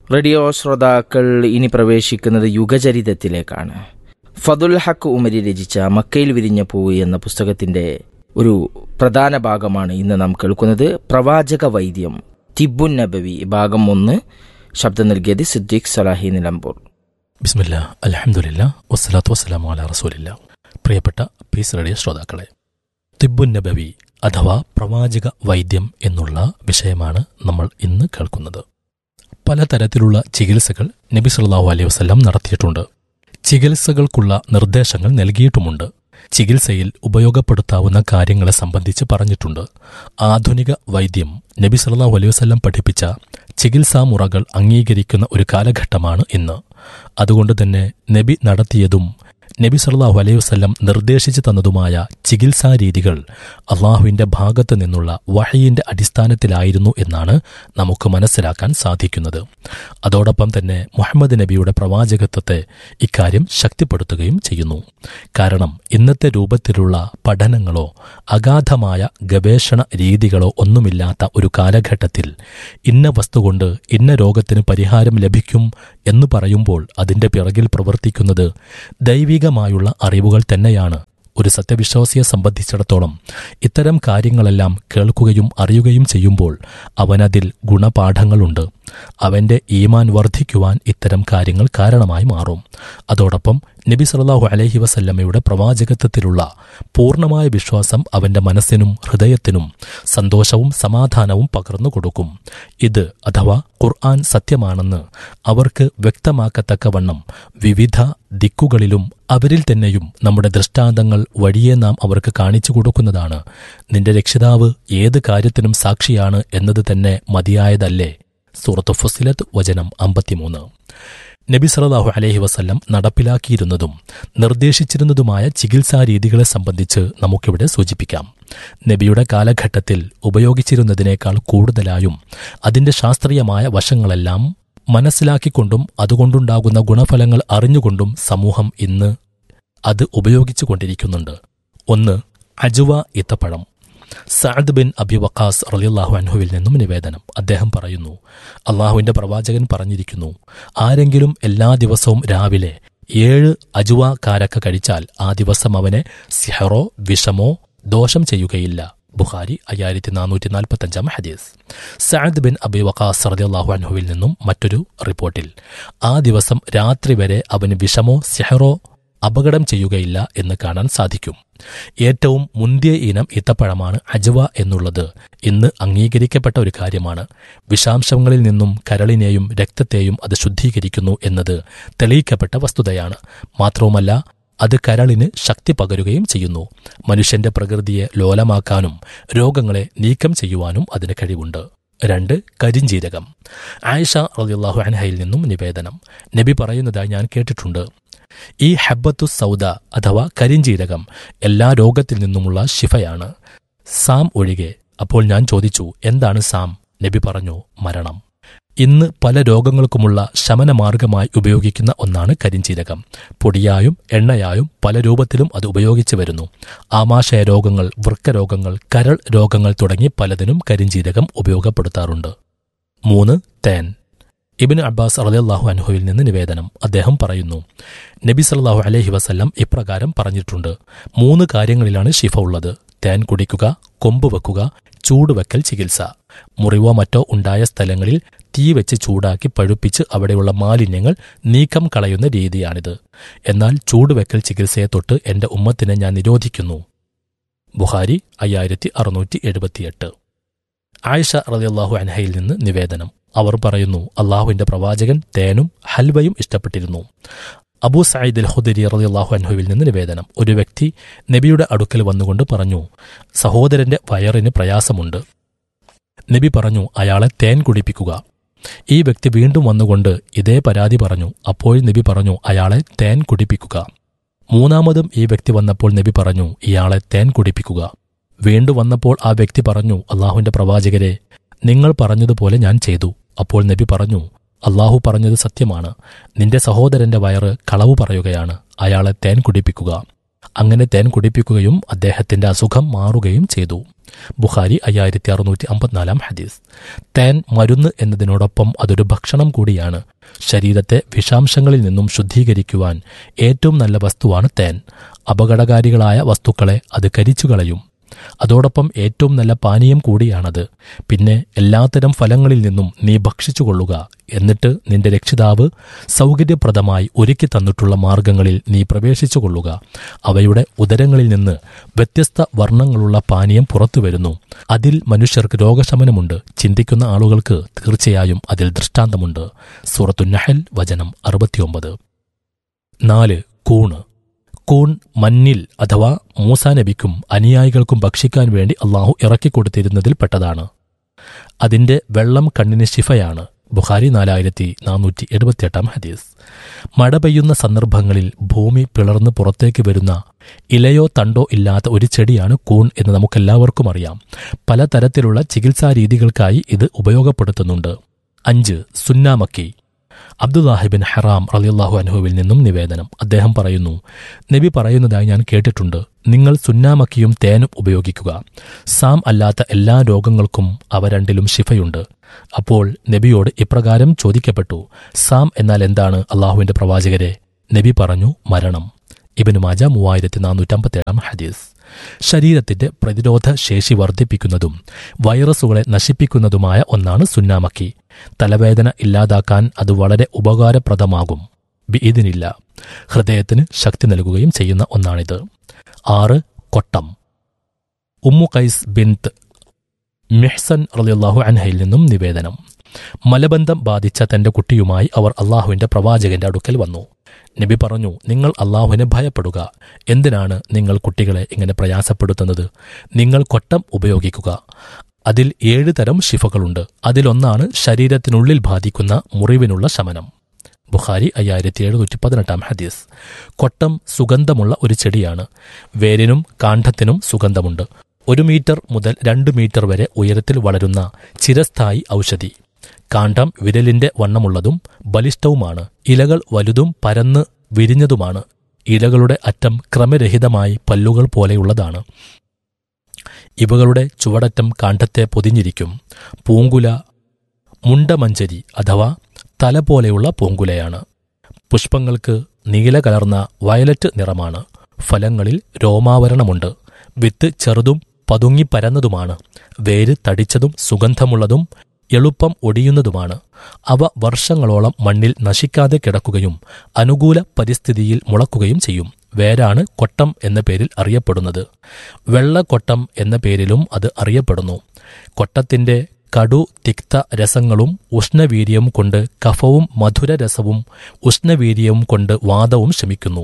radio ശ്രോതാക്കൾ ഇനി പ്രവേശിക്കുന്നത് യുഗചരിതത്തിലേക്കാണ് ഫതുൽ ഹക്ക് ഉമരി രചിച്ച മക്കയിൽ വിരിഞ്ഞ പൂവ് എന്ന പുസ്തകത്തിന്റെ ഒരു പ്രധാന ഭാഗമാണ് ഇന്ന് നാം കേൾക്കുന്നത് പ്രവാചക വൈദ്യം തിബുൻ നബവി ഭാഗം ഒന്ന് ശബ്ദം നൽകിയത് സിദ്ദീഖ് സലാഹി നിലമ്പൂർ ബിസ്മില്ല അലഹമുല്ല വസ്സലാത്തു വസ്സലാമു അല റസൂലില്ല പ്രിയപ്പെട്ട പീസ് റേഡിയോ ശ്രോതാക്കളെ തിബുൻ നബവി അഥവാ പ്രവാചക വൈദ്യം എന്നുള്ള വിഷയമാണ് നമ്മൾ ഇന്ന് കേൾക്കുന്നത് പലതരത്തിലുള്ള ചികിത്സകൾ നബി സല്ലല്ലാഹു അലൈഹി വസല്ലം നടത്തിയിട്ടുണ്ട് ചികിത്സകൾക്കുള്ള നിർദ്ദേശങ്ങൾ നൽകിയിട്ടുമുണ്ട് ചികിത്സയിൽ ഉപയോഗപ്പെടുത്താവുന്ന കാര്യങ്ങളെ സംബന്ധിച്ച് പറഞ്ഞിട്ടുണ്ട് ആധുനിക വൈദ്യം നബി സല്ലല്ലാഹു അലൈഹി വസല്ലം പഠിപ്പിച്ച ചികിത്സാമുറകൾ അംഗീകരിക്കുന്ന ഒരു കാലഘട്ടമാണ് ഇന്ന് അതുകൊണ്ട് തന്നെ നബി നടത്തിയതും നബി സല്ലല്ലാഹു അലൈഹി വസല്ലം നിർദ്ദേശിച്ചു തന്നതുമായ ചികിത്സാ രീതികൾ അള്ളാഹുവിന്റെ ഭാഗത്തു നിന്നുള്ള വഹയിന്റെ അടിസ്ഥാനത്തിലായിരുന്നു എന്നാണ് നമുക്ക് മനസ്സിലാക്കാൻ സാധിക്കുന്നത് അതോടൊപ്പം തന്നെ മുഹമ്മദ് നബിയുടെ പ്രവാചകത്വത്തെ ഇക്കാര്യം ശക്തിപ്പെടുത്തുകയും ചെയ്യുന്നു കാരണം ഇന്നത്തെ രൂപത്തിലുള്ള പഠനങ്ങളോ അഗാധമായ ഗവേഷണ രീതികളോ ഒന്നുമില്ലാത്ത ഒരു കാലഘട്ടത്തിൽ ഇന്ന വസ്തു കൊണ്ട് ഇന്ന രോഗത്തിന് പരിഹാരം ലഭിക്കും എന്ന് പറയുമ്പോൾ അതിന്റെ പിറകിൽ പ്രവർത്തിക്കുന്നത് ദൈവികമായുള്ള അറിവുകൾ തന്നെയാണ് ഒരു സത്യവിശ്വാസിയെ സംബന്ധിച്ചിടത്തോളം ഇത്തരം കാര്യങ്ങളെല്ലാം കേൾക്കുകയും അറിയുകയും ചെയ്യുമ്പോൾ അവനതിൽ ഗുണപാഠങ്ങളുണ്ട് അവന്റെ ഈമാൻ വർദ്ധിക്കുവാൻ ഇത്തരം കാര്യങ്ങൾ കാരണമായി മാറും അതോടൊപ്പം നബി സല്ലല്ലാഹു അലൈഹി വസല്ലമയുടെ പ്രവാചകത്വത്തിലുള്ള പൂർണ്ണമായ വിശ്വാസം അവന്റെ മനസ്സിനും ഹൃദയത്തിനും സന്തോഷവും സമാധാനവും പകർന്നു കൊടുക്കും ഇത് അഥവാ ഖുർആൻ സത്യമാണെന്ന് അവർക്ക് വ്യക്തമാക്കത്തക്കവണ്ണം വിവിധ ദിക്കുകളിലും അവരിൽ തന്നെയും നമ്മുടെ ദൃഷ്ടാന്തങ്ങൾ വഴിയെ നാം അവർക്ക് കാണിച്ചു കൊടുക്കുന്നതാണ് നിന്റെ രക്ഷിതാവ് ഏത് കാര്യത്തിനും സാക്ഷിയാണ് എന്നത് തന്നെ മതിയായതല്ലേ സൂറത്ത് ഫുസിലത്ത് വചനം അമ്പത്തിമൂന്ന് നബി സല്ലല്ലാഹു അലൈഹി വസല്ലം നടപ്പിലാക്കിയിരുന്നതും നിർദ്ദേശിച്ചിരുന്നതുമായ ചികിത്സാ രീതികളെ സംബന്ധിച്ച് നമുക്കിവിടെ സൂചിപ്പിക്കാം നബിയുടെ കാലഘട്ടത്തിൽ ഉപയോഗിച്ചിരുന്നതിനേക്കാൾ കൂടുതലായും അതിന്റെ ശാസ്ത്രീയമായ വശങ്ങളെല്ലാം മനസ്സിലാക്കിക്കൊണ്ടും അതുകൊണ്ടുണ്ടാകുന്ന ഗുണഫലങ്ങൾ അറിഞ്ഞുകൊണ്ടും സമൂഹം ഇന്ന് അത് ഉപയോഗിച്ചു കൊണ്ടിരിക്കുന്നുണ്ട് ഒന്ന് അജുവ ഇത്തപ്പഴം സഅദ് ബിൻ അബി വക്കാസ് റളിയല്ലാഹു അൻഹുവിൽ നിന്നും നിവേദനം അദ്ദേഹം പറയുന്നു അള്ളാഹുവിന്റെ പ്രവാചകൻ പറഞ്ഞിരിക്കുന്നു ആരെങ്കിലും എല്ലാ ദിവസവും രാവിലെ ഏഴ് അജുവ കാരക്ക കഴിച്ചാൽ ആ ദിവസം അവനെ സിഹറോ വിഷമോ ദോഷം ചെയ്യുകയില്ല ബുഖാരി അയ്യായിരത്തി നാനൂറ്റി നാൽപ്പത്തി അഞ്ചാം ഹദീസ് സഅദ് ബിൻ അബി വക്കാസ് റളിയല്ലാഹു അൻഹുവിൽ നിന്നും മറ്റൊരു റിപ്പോർട്ടിൽ ആ ദിവസം രാത്രി വരെ അവന് വിഷമോ സിഹറോ അപകടം ചെയ്യുകയില്ല എന്ന് കാണാൻ സാധിക്കും ഏറ്റവും മുന്തിയ ഇനം ഈത്തപ്പഴമാണ് അജവ എന്നുള്ളത് ഇന്ന് അംഗീകരിക്കപ്പെട്ട ഒരു കാര്യമാണ് വിഷാംശങ്ങളിൽ നിന്നും കരളിനെയും രക്തത്തെയും അത് ശുദ്ധീകരിക്കുന്നു എന്നത് തെളിയിക്കപ്പെട്ട വസ്തുതയാണ് മാത്രവുമല്ല അത് കരളിന് ശക്തി പകരുകയും ചെയ്യുന്നു മനുഷ്യന്റെ പ്രകൃതിയെ ലോലമാക്കാനും രോഗങ്ങളെ നീക്കം ചെയ്യുവാനും അതിന് കഴിവുണ്ട് രണ്ട് കരിഞ്ജീരകം ആയിഷ റളിയല്ലാഹു അൻഹയിൽ നിന്നും നിവേദനം നബി പറയുന്നതായി ഞാൻ കേട്ടിട്ടുണ്ട് ഈ ഹബ്ബത്തു സൗദ അഥവാ കരിഞ്ജീരകം എല്ലാ രോഗത്തിൽ നിന്നുമുള്ള ശിഫയാണ് സാം ഒഴികെ അപ്പോൾ ഞാൻ ചോദിച്ചു എന്താണ് സാം നബി പറഞ്ഞു മരണം ഇന്ന് പല രോഗങ്ങൾക്കുമുള്ള ശമനമാർഗമായി ഉപയോഗിക്കുന്ന ഒന്നാണ് കരിഞ്ജീരകം പൊടിയായും എണ്ണയായും പല രൂപത്തിലും അത് ഉപയോഗിച്ചു വരുന്നു ആമാശയ രോഗങ്ങൾ വൃക്കരോഗങ്ങൾ കരൾ രോഗങ്ങൾ തുടങ്ങി പലതിനും കരിഞ്ജീരകം ഉപയോഗപ്പെടുത്താറുണ്ട് മൂന്ന് തേൻ ഇബിന് അബ്ബാസ് റളിയല്ലാഹു അൻഹുവിൽ നിന്ന് നിവേദനം അദ്ദേഹം പറയുന്നു നബി സല്ലല്ലാഹു അലൈഹി വസല്ലം ഇപ്രകാരം പറഞ്ഞിട്ടുണ്ട് മൂന്ന് കാര്യങ്ങളിലാണ് ശിഫ ഉള്ളത് തേൻ കുടിക്കുക കൊമ്പ് വെക്കുക ചൂടുവെക്കൽ ചികിത്സ മുറിവോ മറ്റോ ഉണ്ടായ സ്ഥലങ്ങളിൽ തീ വെച്ച് ചൂടാക്കി പഴുപ്പിച്ച് അവിടെയുള്ള മാലിന്യങ്ങൾ നീക്കം കളയുന്ന രീതിയാണിത് എന്നാൽ ചൂടുവെക്കൽ ചികിത്സയെ തൊട്ട് എന്റെ ഉമ്മത്തിനെ ഞാൻ നിരോധിക്കുന്നു ബുഹാരി അയ്യായിരത്തി അറുന്നൂറ്റി എഴുപത്തിയെട്ട് ആയിഷ റളിയല്ലാഹു അൻഹയിൽ നിന്ന് നിവേദനം അവർ പറയുന്നു അള്ളാഹുവിന്റെ പ്രവാചകൻ തേനും ഹൽവയും ഇഷ്ടപ്പെട്ടിരുന്നു അബൂ സയ്യിദ് അൽ ഹുദരി റളിയല്ലാഹു അൻഹുവിൽ നിന്ന് നിവേദനം ഒരു വ്യക്തി നബിയുടെ അടുക്കൽ വന്നുകൊണ്ട് പറഞ്ഞു സഹോദരന്റെ വയറിന് പ്രയാസമുണ്ട് നബി പറഞ്ഞു അയാളെ തേൻ കുടിപ്പിക്കുക ഈ വ്യക്തി വീണ്ടും വന്നുകൊണ്ട് ഇതേ പരാതി പറഞ്ഞു അപ്പോൾ നബി പറഞ്ഞു അയാളെ തേൻ കുടിപ്പിക്കുക മൂന്നാമതും ഈ വ്യക്തി വന്നപ്പോൾ നബി പറഞ്ഞു ഇയാളെ തേൻ കുടിപ്പിക്കുക വീണ്ടും വന്നപ്പോൾ ആ വ്യക്തി പറഞ്ഞു അള്ളാഹുവിന്റെ പ്രവാചകരെ നിങ്ങൾ പറഞ്ഞതുപോലെ ഞാൻ ചെയ്തു അപ്പോൾ നബി പറഞ്ഞു അള്ളാഹു പറഞ്ഞത് സത്യമാണ് നിന്റെ സഹോദരന്റെ വയറ് കളവ് പറയുകയാണ് അയാളെ തേൻ കുടിപ്പിക്കുക അങ്ങനെ തേൻ കുടിപ്പിക്കുകയും അദ്ദേഹത്തിന്റെ അസുഖം മാറുകയും ചെയ്തു ബുഖാരി അയ്യായിരത്തി അറുന്നൂറ്റി അമ്പത്തിനാലാം ഹദീസ് തേൻ മരുന്ന് എന്നതിനോടൊപ്പം അതൊരു ഭക്ഷണം കൂടിയാണ് ശരീരത്തെ വിഷാംശങ്ങളിൽ നിന്നും ശുദ്ധീകരിക്കുവാൻ ഏറ്റവും നല്ല വസ്തുവാണ് തേൻ അപകടകാരികളായ വസ്തുക്കളെ അത് കരിച്ചുകളയും അതോടൊപ്പം ഏറ്റവും നല്ല പാനീയം കൂടിയാണത് പിന്നെ എല്ലാത്തരം ഫലങ്ങളിൽ നിന്നും നീ ഭക്ഷിച്ചുകൊള്ളുക എന്നിട്ട് നിന്റെ രക്ഷിതാവ് സൗകര്യപ്രദമായി ഒരുക്കി തന്നിട്ടുള്ള മാർഗങ്ങളിൽ നീ പ്രവേശിച്ചുകൊള്ളുക അവയുടെ ഉദരങ്ങളിൽ നിന്ന് വ്യത്യസ്ത വർണ്ണങ്ങളുള്ള പാനീയം പുറത്തുവരുന്നു അതിൽ മനുഷ്യർക്ക് രോഗശമനമുണ്ട് ചിന്തിക്കുന്ന ആളുകൾക്ക് തീർച്ചയായും അതിൽ ദൃഷ്ടാന്തമുണ്ട് സൂറത്തു നഹൽ വചനം അറുപത്തിയൊമ്പത് നാല് കൂണ് കൂൺ മഞ്ഞിൽ അഥവാ മൂസാ നബിക്കും അനുയായികൾക്കും ഭക്ഷിക്കാൻ വേണ്ടി അള്ളാഹു ഇറക്കിക്കൊടുത്തിരുന്നതിൽ പെട്ടതാണ് അതിന്റെ വെള്ളം കണ്ണിന് ശിഫയാണ് ബുഖാരി നാലായിരത്തി നാനൂറ്റി എഴുപത്തിയെട്ടാം ഹദീസ് മഴ പെയ്യുന്ന സന്ദർഭങ്ങളിൽ ഭൂമി പിളർന്ന് പുറത്തേക്ക് വരുന്ന ഇലയോ തണ്ടോ ഇല്ലാത്ത ഒരു ചെടിയാണ് കൂൺ എന്ന് നമുക്കെല്ലാവർക്കും അറിയാം പലതരത്തിലുള്ള ചികിത്സാ രീതികൾക്കായി ഇത് ഉപയോഗപ്പെടുത്തുന്നുണ്ട് അഞ്ച് സുന്നാമക്കി അബ്ദുല്ലാഹിബിൻ ഹറാം റലിയല്ലാഹു അൻഹുവിൽ നിന്നും നിവേദനം അദ്ദേഹം പറയുന്നു നബി പറയുന്നതായി ഞാൻ കേട്ടിട്ടുണ്ട് നിങ്ങൾ സുന്നാമക്കിയും തേനും ഉപയോഗിക്കുക സാം അല്ലാത്ത എല്ലാ രോഗങ്ങൾക്കും അവ രണ്ടിലും ശിഫയുണ്ട് അപ്പോൾ നബിയോട് ഇപ്രകാരം ചോദിക്കപ്പെട്ടു സാം എന്നാൽ എന്താണ് അള്ളാഹുവിന്റെ പ്രവാചകരെ നബി പറഞ്ഞു മരണം ഇബിന് മാജ മൂവായിരത്തി നാനൂറ്റമ്പത്തേഴാം ഹദീസ് ശരീരത്തിന്റെ പ്രതിരോധ ശേഷി വർദ്ധിപ്പിക്കുന്നതും വൈറസുകളെ നശിപ്പിക്കുന്നതുമായ ഒന്നാണ് സുന്നാമക്കി തലവേദന ഇല്ലാതാക്കാൻ അത് വളരെ ഉപകാരപ്രദമാകും ഇതിനില്ല ഹൃദയത്തിന് ശക്തി നൽകുകയും ചെയ്യുന്ന ഒന്നാണിത് ആറ് കൊട്ടം ഉമ്മു കൈസ് ബിൻത്ത് മെഹ്സൻ റളിയല്ലാഹു അൻഹയിൽ നിന്നും നിവേദനം മലബന്ധം ബാധിച്ച തന്റെ കുട്ടിയുമായി അവർ അള്ളാഹുവിന്റെ പ്രവാചകന്റെ അടുക്കൽ വന്നു നബി പറഞ്ഞു നിങ്ങൾ അള്ളാഹുവിനെ ഭയപ്പെടുക എന്തിനാണ് നിങ്ങൾ കുട്ടികളെ ഇങ്ങനെ പ്രയാസപ്പെടുത്തുന്നത് നിങ്ങൾ കൊട്ടം ഉപയോഗിക്കുക അതിൽ ഏഴ് തരം ശിഫകളുണ്ട് അതിലൊന്നാണ് ശരീരത്തിനുള്ളിൽ ബാധിക്കുന്ന മുറിവിനുള്ള ശമനം ബുഖാരി അയ്യായിരത്തി എഴുന്നൂറ്റി പതിനെട്ടാം ഹദീസ് കൊട്ടം സുഗന്ധമുള്ള ഒരു ചെടിയാണ് വേരിനും കാണ്ഡത്തിനും സുഗന്ധമുണ്ട് ഒരു മീറ്റർ മുതൽ രണ്ട് മീറ്റർ വരെ ഉയരത്തിൽ വളരുന്ന ചിരസ്ഥായി ഔഷധി കാണ്ഡം വിരലിന്റെ വണ്ണമുള്ളതും ബലിഷ്ഠവുമാണ് ഇലകൾ വലുതും പരന്ന് വിരിഞ്ഞതുമാണ് ഇലകളുടെ അറ്റം ക്രമരഹിതമായി പല്ലുകൾ പോലെയുള്ളതാണ് ഇവകളുടെ ചുവടറ്റം കാണ്ഡത്തെ പൊതിഞ്ഞിരിക്കും പൂങ്കുല മുണ്ടമഞ്ചരി അഥവാ തല പോലെയുള്ള പൂങ്കുലയാണ് പുഷ്പങ്ങൾക്ക് നീല കലർന്ന വയലറ്റ് നിറമാണ് ഫലങ്ങളിൽ രോമാവരണമുണ്ട് വിത്ത് ചെറുതും പതുങ്ങിപ്പരന്നതുമാണ് വേര് തടിച്ചതും സുഗന്ധമുള്ളതും എളുപ്പം ഒടിയുന്നതുമാണ് അവ വർഷങ്ങളോളം മണ്ണിൽ നശിക്കാതെ കിടക്കുകയും അനുകൂല പരിസ്ഥിതിയിൽ മുളക്കുകയും ചെയ്യും വേരാണ് കൊട്ടം എന്ന പേരിൽ അറിയപ്പെടുന്നത് വെള്ളക്കൊട്ടം എന്ന പേരിലും അത് അറിയപ്പെടുന്നു കൊട്ടത്തിന്റെ കടു തിക്ത രസങ്ങളും ഉഷ്ണവീര്യവും കൊണ്ട് കഫവും മധുരരസവും ഉഷ്ണവീര്യവും കൊണ്ട് വാദവും ശമിക്കുന്നു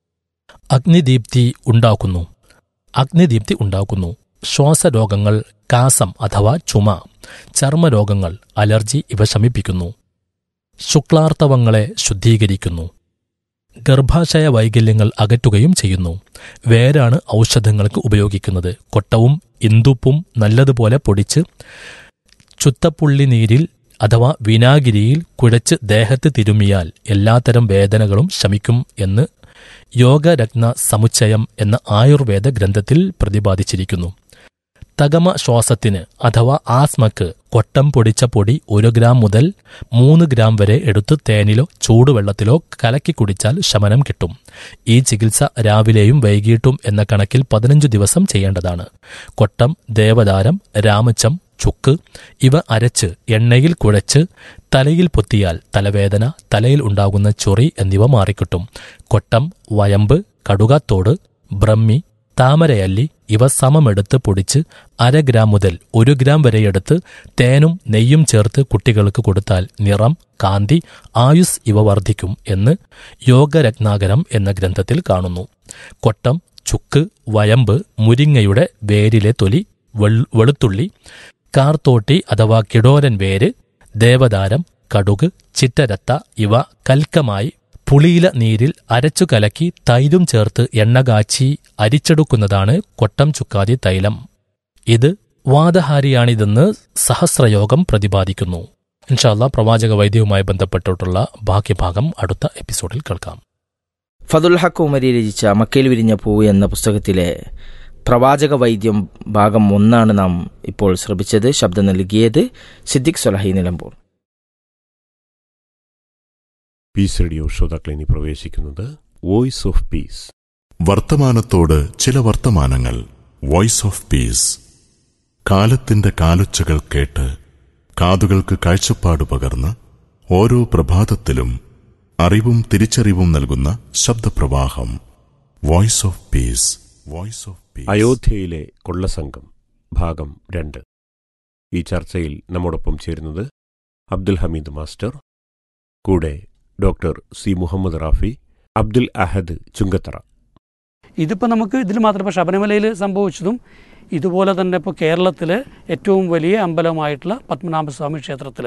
അഗ്നിദീപ്തി ഉണ്ടാക്കുന്നു അഗ്നിദീപ്തി ഉണ്ടാക്കുന്നു ശ്വാസരോഗങ്ങൾ കാസം അഥവാ ചുമ ചർമ്മരോഗങ്ങൾ അലർജി ഇവ ശമിപ്പിക്കുന്നു ശുക്ലാർത്തവങ്ങളെ ശുദ്ധീകരിക്കുന്നു ഗർഭാശയ വൈകല്യങ്ങൾ അകറ്റുകയും ചെയ്യുന്നു വേരാണ് ഔഷധങ്ങൾക്ക് ഉപയോഗിക്കുന്നത് കൊട്ടവും ഇന്ദുപ്പും നല്ലതുപോലെ പൊടിച്ച് ചുത്തപ്പുള്ളി നീരിൽ അഥവാ വിനാഗിരിയിൽ കുഴച്ച് ദേഹത്ത് തിരുമിയാൽ എല്ലാത്തരം വേദനകളും ശമിക്കും എന്ന് യോഗരത്ന സമുച്ചയം എന്ന ആയുർവേദ ഗ്രന്ഥത്തിൽ പ്രതിപാദിച്ചിരിക്കുന്നു തകമ ശ്വാസത്തിന് അഥവാ ആസ്മക്ക് കൊട്ടം പൊടിച്ച പൊടി ഒരു ഗ്രാം മുതൽ മൂന്ന് ഗ്രാം വരെ എടുത്ത് തേനിലോ ചൂടുവെള്ളത്തിലോ കലക്കി കുടിച്ചാൽ ശമനം കിട്ടും ഈ ചികിത്സ രാവിലെയും വൈകിട്ടും എന്ന കണക്കിൽ പതിനഞ്ചു ദിവസം ചെയ്യേണ്ടതാണ് കൊട്ടം ദേവദാരം രാമച്ചം ചുക്ക് ഇവ അരച്ച് എണ്ണയിൽ കുഴച്ച് തലയിൽ പൊത്തിയാൽ തലവേദന തലയിൽ ഉണ്ടാകുന്ന ചൊറി എന്നിവ മാറിക്കിട്ടും കൊട്ടം വയമ്പ് കടുകാത്തോട് ബ്രഹ്മി താമരയല്ലി ഇവ സമമെടുത്ത് പൊടിച്ച് അര ഗ്രാം മുതൽ ഒരു ഗ്രാം വരെ എടുത്ത് തേനും നെയ്യും ചേർത്ത് കുട്ടികൾക്ക് കൊടുത്താൽ നിറം കാന്തി ആയുസ് ഇവ വർദ്ധിക്കും എന്ന് യോഗരത്നാകരം എന്ന ഗ്രന്ഥത്തിൽ കാണുന്നു കൊട്ടം ചുക്ക് വയമ്പ് മുരിങ്ങയുടെ വേരിലെ തൊലി വെളുത്തുള്ളി കാർത്തോട്ടി അഥവാ കിടോരൻ വേര് ദേവദാരം കടുക് ചിറ്റരത്ത ഇവ കൽക്കമായി പുളിയില നീരിൽ അരച്ചു കലക്കി തൈരും ചേർത്ത് എണ്ണ കാച്ചി അരിച്ചെടുക്കുന്നതാണ് കൊട്ടം ചുക്കാതി തൈലം ഇത് വാദഹാരിയാണിതെന്ന് സഹസ്രയോഗം പ്രതിപാദിക്കുന്നു ഇൻഷാല്ല പ്രവാചക വൈദ്യവുമായി ബന്ധപ്പെട്ടിട്ടുള്ള ബാക്കി ഭാഗം അടുത്ത എപ്പിസോഡിൽ കേൾക്കാം ഫതുൽ ഹക്ക് ഉമരി രചിച്ച മക്കയിൽ വിരിഞ്ഞ പൂവ് എന്ന പുസ്തകത്തിലെ പ്രവാചക വൈദ്യം ഭാഗം ഒന്നാണ് നാം ഇപ്പോൾ ശ്രമിച്ചത് ശബ്ദം നൽകിയത് സിദ്ദിഖ് സൊലഹി നിലമ്പൂർ പീസ് റേഡിയോ ശ്രോതാക്കൾ ഇനി പ്രവേശിക്കുന്നത് വോയിസ് ഓഫ് പീസ് വർത്തമാനത്തോട് ചില വർത്തമാനങ്ങൾ വോയിസ് ഓഫ് പീസ് കാലത്തിന്റെ കാലൊച്ചകൾ കേട്ട് കാതുകൾക്ക് കാഴ്ചപ്പാട് പകർന്ന് ഓരോ പ്രഭാതത്തിലും അറിവും തിരിച്ചറിവും നൽകുന്ന ശബ്ദപ്രവാഹം voice of peace voice of peace അയോധ്യയിലെ കൊള്ളസംഘം ഭാഗം രണ്ട് ഈ ചർച്ചയിൽ നമ്മോടൊപ്പം ചേരുന്നത് അബ്ദുൽ ഹമീദ് മാസ്റ്റർ കൂടെ ഡോക്ടർ സി മുഹമ്മദ് റാഫി അബ്ദുൽ അഹദ് ചുങ്കത്തറ ഇതിപ്പോൾ നമുക്ക് ഇതിൽ മാത്രം ഇപ്പോൾ ശബരിമലയിൽ സംഭവിച്ചതും ഇതുപോലെ തന്നെ ഇപ്പോൾ കേരളത്തിലെ ഏറ്റവും വലിയ അമ്പലമായിട്ടുള്ള പത്മനാഭസ്വാമി ക്ഷേത്രത്തിൽ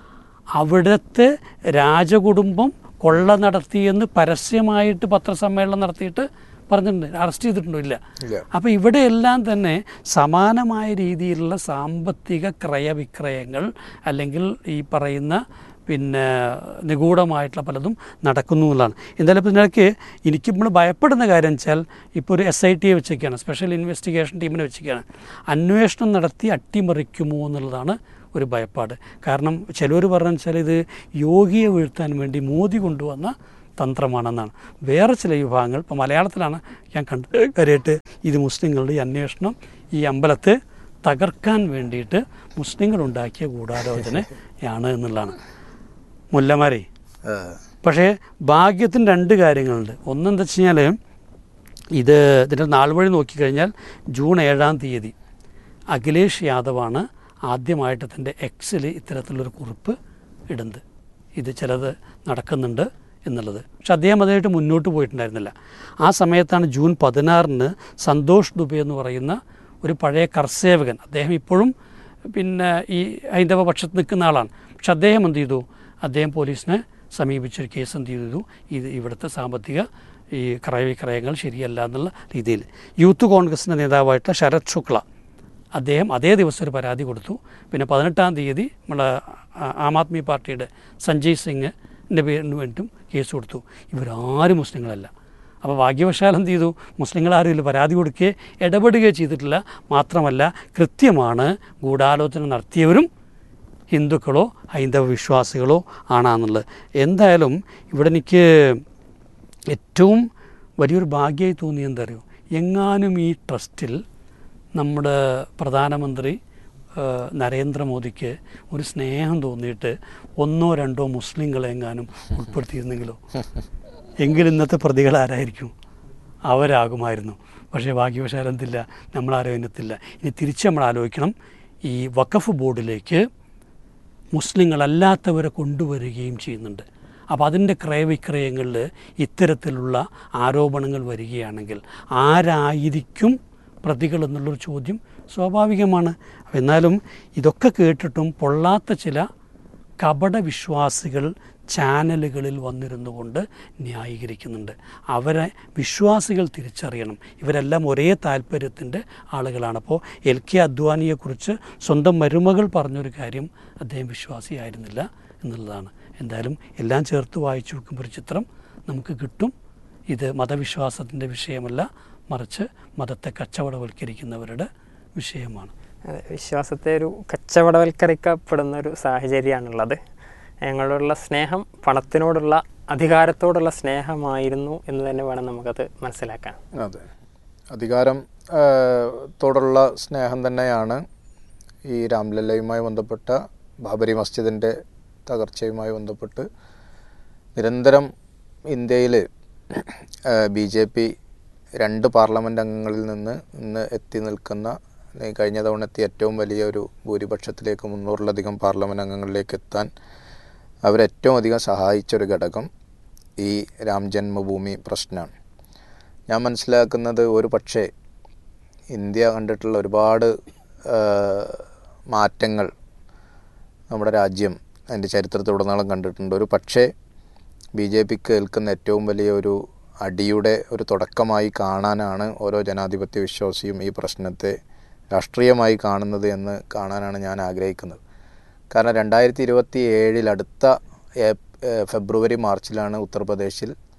അവിടുത്തെ രാജകുടുംബം കൊള്ള നടത്തിയെന്ന് പരസ്യമായിട്ട് പത്രസമ്മേളനം നടത്തിയിട്ട് പറഞ്ഞിട്ടുണ്ട് അറസ്റ്റ് ചെയ്തിട്ടുണ്ടോ ഇല്ല അപ്പോൾ ഇവിടെയെല്ലാം തന്നെ സമാനമായ രീതിയിലുള്ള സാമ്പത്തിക ക്രയവിക്രയങ്ങൾ അല്ലെങ്കിൽ ഈ പറയുന്ന പിന്നെ നിഗൂഢമായിട്ടുള്ള പലതും നടക്കുന്നു എന്നുള്ളതാണ് എന്തായാലും ഇപ്പം ഇതിനിടയ്ക്ക് എനിക്ക് നമ്മൾ ഭയപ്പെടുന്ന കാര്യം വെച്ചാൽ ഇപ്പോൾ ഒരു എസ് ഐ ടിയെ വെച്ചേക്കാണ് സ്പെഷ്യൽ ഇൻവെസ്റ്റിഗേഷൻ ടീമിനെ വെച്ചേക്കാണ് അന്വേഷണം നടത്തി അട്ടിമറിക്കുമോ എന്നുള്ളതാണ് ഒരു ഭയപ്പാട് കാരണം ചിലർ പറഞ്ഞു വെച്ചാൽ ഇത് യോഗിയെ വീഴ്ത്താൻ വേണ്ടി മോദി കൊണ്ടുവന്ന തന്ത്രമാണെന്നാണ് വേറെ ചില വിഭാഗങ്ങൾ ഇപ്പോൾ മലയാളത്തിലാണ് ഞാൻ കണ്ട് കാര്യമായിട്ട് ഇത് മുസ്ലിങ്ങളുടെ ഈ അന്വേഷണം ഈ അമ്പലത്തെ തകർക്കാൻ വേണ്ടിയിട്ട് മുസ്ലിങ്ങൾ ഉണ്ടാക്കിയ ഗൂഢാലോചനയാണ് എന്നുള്ളതാണ് മുല്ലമാരെ പക്ഷേ ഭാഗ്യത്തിന് രണ്ട് കാര്യങ്ങളുണ്ട് ഒന്നെന്താ വെച്ച് കഴിഞ്ഞാൽ ഇത് ഇതിൻ്റെ നാൾ വഴി നോക്കിക്കഴിഞ്ഞാൽ ജൂൺ ഏഴാം തീയതി അഖിലേഷ് യാദവാണ് ആദ്യമായിട്ട് തൻ്റെ എക്സിൽ ഇത്തരത്തിലുള്ളൊരു കുറിപ്പ് ഇടുന്നത് ഇത് ചിലത് നടക്കുന്നുണ്ട് എന്നുള്ളത് പക്ഷെ അദ്ദേഹം അതുമായിട്ട് മുന്നോട്ട് പോയിട്ടുണ്ടായിരുന്നില്ല ആ സമയത്താണ് ജൂൺ പതിനാറിന് സന്തോഷ് ദുബെ എന്ന് പറയുന്ന ഒരു പഴയ കർസേവകൻ അദ്ദേഹം ഇപ്പോഴും പിന്നെ ഈ ഹൈന്ദവ പക്ഷത്ത് നിൽക്കുന്ന ആളാണ് പക്ഷെ അദ്ദേഹം എന്ത് ചെയ്തു അദ്ദേഹം പോലീസിനെ സമീപിച്ചൊരു കേസ് എന്ത് ചെയ്തു ഇത് ഇവിടുത്തെ സാമ്പത്തിക ഈ ക്രയവിക്രയങ്ങൾ ശരിയല്ല എന്നുള്ള രീതിയിൽ യൂത്ത് കോൺഗ്രസിൻ്റെ നേതാവായിട്ടുള്ള ശരത് ശുക്ല അദ്ദേഹം അതേ ദിവസം ഒരു പരാതി കൊടുത്തു പിന്നെ പതിനെട്ടാം തീയതി നമ്മളെ ആ- ആം ആദ്മി പാർട്ടിയുടെ സഞ്ജയ് സിംഗിൻ്റെ പേരിന് വേണ്ടിയും കേസ് കൊടുത്തു ഇവരാരും മുസ്ലിങ്ങളല്ല അപ്പോൾ ഭാഗ്യവശാൽ എന്ത് ചെയ്തു മുസ്ലിങ്ങളാരും ഇതിൽ പരാതി കൊടുക്കുകയോ ഇടപെടുകയോ ചെയ്തിട്ടില്ല മാത്രമല്ല കൃത്യമാണ് ഗൂഢാലോചന നടത്തിയവരും ഹിന്ദുക്കളോ ഹൈന്ദവ വിശ്വാസികളോ ആണെന്നുള്ളത് എന്തായാലും ഇവിടെ എനിക്ക് ഏറ്റവും വലിയൊരു ഭാഗ്യമായി തോന്നിയത് എന്താ അറിയോ എങ്ങാനും ഈ ട്രസ്റ്റിൽ നമ്മുടെ പ്രധാനമന്ത്രി ആ, നരേന്ദ്രമോദിക്ക് ഒരു സ്നേഹം തോന്നിയിട്ട് ഒന്നോ രണ്ടോ മുസ്ലിങ്ങളെ എങ്ങാനും ഉൾപ്പെടുത്തിയിരുന്നെങ്കിലോ എങ്കിൽ ഇന്നത്തെ പ്രതികൾ ആരായിരിക്കും അവരാകുമായിരുന്നു പക്ഷേ ഭാഗ്യവശാൽ എന്തില്ല നമ്മളാരും അതിനകത്തില്ല ഇനി തിരിച്ച് നമ്മൾ ആലോചിക്കണം ഈ വഖഫ് ബോർഡിലേക്ക് മുസ്ലിങ്ങളല്ലാത്തവരെ കൊണ്ടുവരികയും ചെയ്യുന്നുണ്ട് അപ്പോൾ അതിൻ്റെ ക്രയവിക്രയങ്ങളിൽ ഇത്തരത്തിലുള്ള ആരോപണങ്ങൾ വരികയാണെങ്കിൽ ആരായിരിക്കും പ്രതികൾ എന്നുള്ളൊരു ചോദ്യം സ്വാഭാവികമാണ് അപ്പോൾ എന്നാലും ഇതൊക്കെ കേട്ടിട്ടും പൊള്ളാത്ത ചില കപട വിശ്വാസികൾ ചാനലുകളിൽ വന്നിരുന്നു കൊണ്ട് ന്യായീകരിക്കുന്നുണ്ട് അവരെ വിശ്വാസികൾ തിരിച്ചറിയണം ഇവരെല്ലാം ഒരേ താല്പര്യത്തിൻ്റെ ആളുകളാണ് അപ്പോൾ എൽ കെ അദ്വാനിയെക്കുറിച്ച് സ്വന്തം മരുമകൾ പറഞ്ഞൊരു കാര്യം അദ്ദേഹം വിശ്വാസിയായിരുന്നില്ല എന്നുള്ളതാണ് എന്തായാലും എല്ലാം ചേർത്ത് വായിച്ചു നോക്കുമ്പോൾ ഒരു ചിത്രം നമുക്ക് കിട്ടും ഇത് മതവിശ്വാസത്തിൻ്റെ വിഷയമല്ല മറിച്ച് മതത്തെ കച്ചവടവൽക്കരിക്കുന്നവരുടെ വിഷയമാണ് അതെ, വിശ്വാസത്തെ ഒരു കച്ചവടവൽക്കരിക്കപ്പെടുന്ന ഒരു സാഹചര്യമാണുള്ളത് ഞങ്ങളോടുള്ള സ്നേഹം പണത്തിനോടുള്ള അധികാരത്തോടുള്ള സ്നേഹമായിരുന്നു എന്ന് തന്നെ വേണം നമുക്കത് മനസ്സിലാക്കാൻ അതെ അധികാരം ആ, ത്തോടുള്ള സ്നേഹം തന്നെയാണ് ഈ രാംലല്ലയുമായി ബന്ധപ്പെട്ട ബാബരി മസ്ജിദിൻ്റെ തകർച്ചയുമായി ബന്ധപ്പെട്ട് നിരന്തരം ഇന്ത്യയിൽ ബി ജെ പി രണ്ട് പാർലമെൻറ്റ് അംഗങ്ങളിൽ നിന്ന് ഇന്ന് എത്തി നിൽക്കുന്ന ഈ കഴിഞ്ഞ തവണ എത്തിയ ഏറ്റവും വലിയ ഒരു ഭൂരിപക്ഷത്തിലേക്ക് മുന്നൂറിലധികം പാർലമെൻറ്റ് അംഗങ്ങളിലേക്ക് എത്താൻ അവരേറ്റവും അധികം സഹായിച്ച ഒരു ഘടകം ഈ രാം ജന്മഭൂമി പ്രശ്നമാണ് ഞാൻ മനസ്സിലാക്കുന്നത് ഒരു പക്ഷേ ഇന്ത്യ കണ്ടിട്ടുള്ള ഒരുപാട് ആ, മാറ്റങ്ങൾ നമ്മുടെ രാജ്യം അതിൻ്റെ ചരിത്രത്തിലുടനീളം കണ്ടിട്ടുണ്ട് ഒരു പക്ഷേ ബി ജെ പിക്ക് ഏൽക്കുന്ന ഏറ്റവും വലിയ ഒരു അടിയുടെ ഒരു തുടക്കമായി കാണാനാണ് ഓരോ ജനാധിപത്യ വിശ്വാസിയും ഈ പ്രശ്നത്തെ രാഷ്ട്രീയമായി കാണുന്നത് എന്ന് കാണാനാണ് ഞാൻ ആഗ്രഹിക്കുന്നത് കാരണം രണ്ടായിരത്തി ഇരുപത്തി ഏഴിൽ അടുത്ത ഏപ്- ഏ, ഫെബ്രുവരി മാർച്ചിലാണ് ഉത്തർപ്രദേശിൽ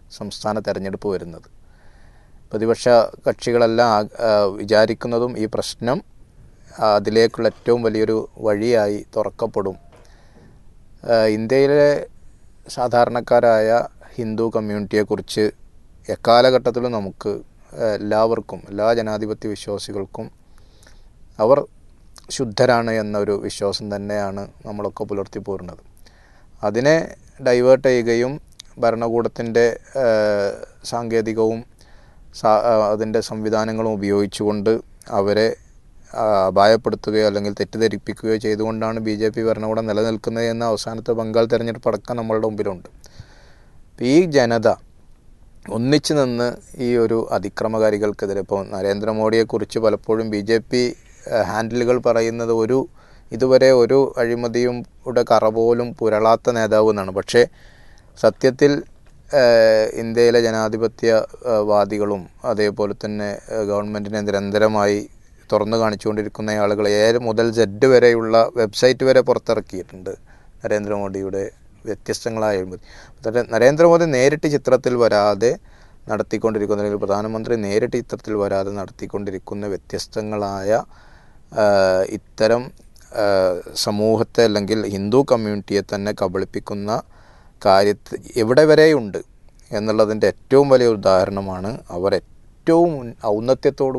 സംസ്ഥാന തെരഞ്ഞെടുപ്പ് വരുന്നത് പ്രതിപക്ഷ കക്ഷികളെല്ലാം ആ- ആ, വിചാരിക്കുന്നതും ഈ പ്രശ്നം ആ, അതിലേക്കുള്ള ഏറ്റവും വലിയൊരു വഴിയായി തുറക്കപ്പെടും ആ, ഇന്ത്യയിലെ സാധാരണക്കാരായ ഹിന്ദു കമ്മ്യൂണിറ്റിയെക്കുറിച്ച് എക്കാലഘട്ടത്തിലും നമുക്ക് ആ, എല്ലാവർക്കും എല്ലാ ജനാധിപത്യ വിശ്വാസികൾക്കും അവർ ശുദ്ധരാണ് എന്നൊരു വിശ്വാസം തന്നെയാണ് നമ്മളൊക്കെ പുലർത്തി പോരുന്നത് അതിനെ ഡൈവേർട്ട് ചെയ്യുകയും ഭരണകൂടത്തിൻ്റെ സാങ്കേതികവും സാ- ആ, അതിൻ്റെ സംവിധാനങ്ങളും ഉപയോഗിച്ചുകൊണ്ട് അവരെ ആ, അപായപ്പെടുത്തുകയോ അല്ലെങ്കിൽ തെറ്റിദ്ധരിപ്പിക്കുകയോ ചെയ്തുകൊണ്ടാണ് ബി ജെ പി ഭരണകൂടം നിലനിൽക്കുന്നത് എന്ന അവസാനത്തെ ബംഗാൾ തെരഞ്ഞെടുപ്പ് അടക്കം നമ്മളുടെ മുമ്പിലുണ്ട് അപ്പോൾ ഈ ജനത ഒന്നിച്ചു നിന്ന് ഈ ഒരു അതിക്രമകാരികൾക്കെതിരെ ഇപ്പോൾ നരേന്ദ്രമോദിയെക്കുറിച്ച് പലപ്പോഴും ബി ജെ പി ഹാൻഡിലുകൾ പറയുന്നത് ഒരു ഇതുവരെ ഒരു അഴിമതിയും യുടെ കറ പോലും പുരളാത്ത നേതാവ് എന്നാണ് പക്ഷേ സത്യത്തിൽ ഏഹ്, ഇന്ത്യയിലെ ജനാധിപത്യ ഏഹ്, വാദികളും അതേപോലെ തന്നെ ഏഹ്, ഗവൺമെൻറ്റിനെ നിരന്തരമായി തുറന്നു കാണിച്ചുകൊണ്ടിരിക്കുന്ന ആളുകൾ എ മുതൽ ജെഡ് വരെയുള്ള വെബ്സൈറ്റ് വരെ പുറത്തിറക്കിയിട്ടുണ്ട് നരേന്ദ്രമോദിയുടെ വ്യത്യസ്തങ്ങളായ അഴിമതി അതായത് നരേന്ദ്രമോദി നേരിട്ട് ചിത്രത്തിൽ വരാതെ നടത്തിക്കൊണ്ടിരിക്കുന്ന അല്ലെങ്കിൽ പ്രധാനമന്ത്രി നേരിട്ട് ചിത്രത്തിൽ വരാതെ നടത്തിക്കൊണ്ടിരിക്കുന്ന വ്യത്യസ്തങ്ങളായ ആ, ഇത്തരം ആ, സമൂഹത്തെ അല്ലെങ്കിൽ ഹിന്ദു കമ്മ്യൂണിറ്റിയെ തന്നെ കബളിപ്പിക്കുന്ന കാര്യത്തിൽ എവിടെ വരെയുണ്ട് എന്നുള്ളതിൻ്റെ ഏറ്റവും വലിയ ഉദാഹരണമാണ് അവർ ഏറ്റവും ഔന്നത്യത്തോടു